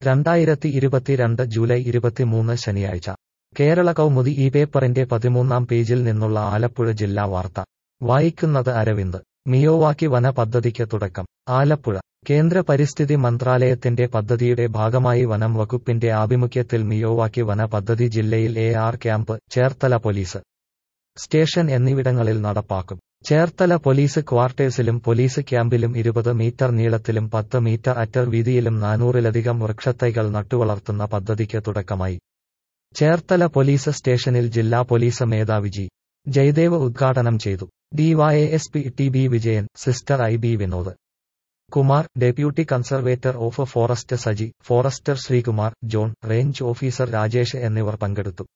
രണ്ടായിരത്തി ഇരുപത്തിരണ്ട് ജൂലൈ ഇരുപത്തിമൂന്ന് ശനിയാഴ്ച കേരള കൗമുദി ഈ പേപ്പറിന്റെ പതിമൂന്നാം പേജിൽ നിന്നുള്ള ആലപ്പുഴ ജില്ലാ വാർത്ത വായിക്കുന്നത് അരവിന്ദ് മിയോവാക്കി വന പദ്ധതിക്ക് തുടക്കം ആലപ്പുഴ കേന്ദ്ര പരിസ്ഥിതി മന്ത്രാലയത്തിന്റെ പദ്ധതിയുടെ ഭാഗമായി വനം വകുപ്പിന്റെ ആഭിമുഖ്യത്തിൽ മിയോവാക്കി വന പദ്ധതി ജില്ലയിൽ A R camp Cherthala police station എന്നിവിടങ്ങളിൽ നടപ്പാക്കും ചേർത്തല പോലീസ് ക്വാർട്ടേഴ്സിലും പോലീസ് ക്യാമ്പിലും ഇരുപത് മീറ്റർ നീളത്തിലും പത്ത് മീറ്റർ അറ്റർ വീതിയിലും നാനൂറിലധികം വൃക്ഷത്തൈകൾ നട്ടുവളർത്തുന്ന പദ്ധതിക്ക് തുടക്കമായി ചേർത്തല പോലീസ് സ്റ്റേഷനിൽ ജില്ലാ പോലീസ് മേധാവി ജി ജയദേവ് ഉദ്ഘാടനം ചെയ്തു DYSP T B Vijayan sister I B Vinod Kumar deputy conservator of forest Saji forester Sreekumar John range officer Rajesh എന്നിവർ പങ്കെടുത്തു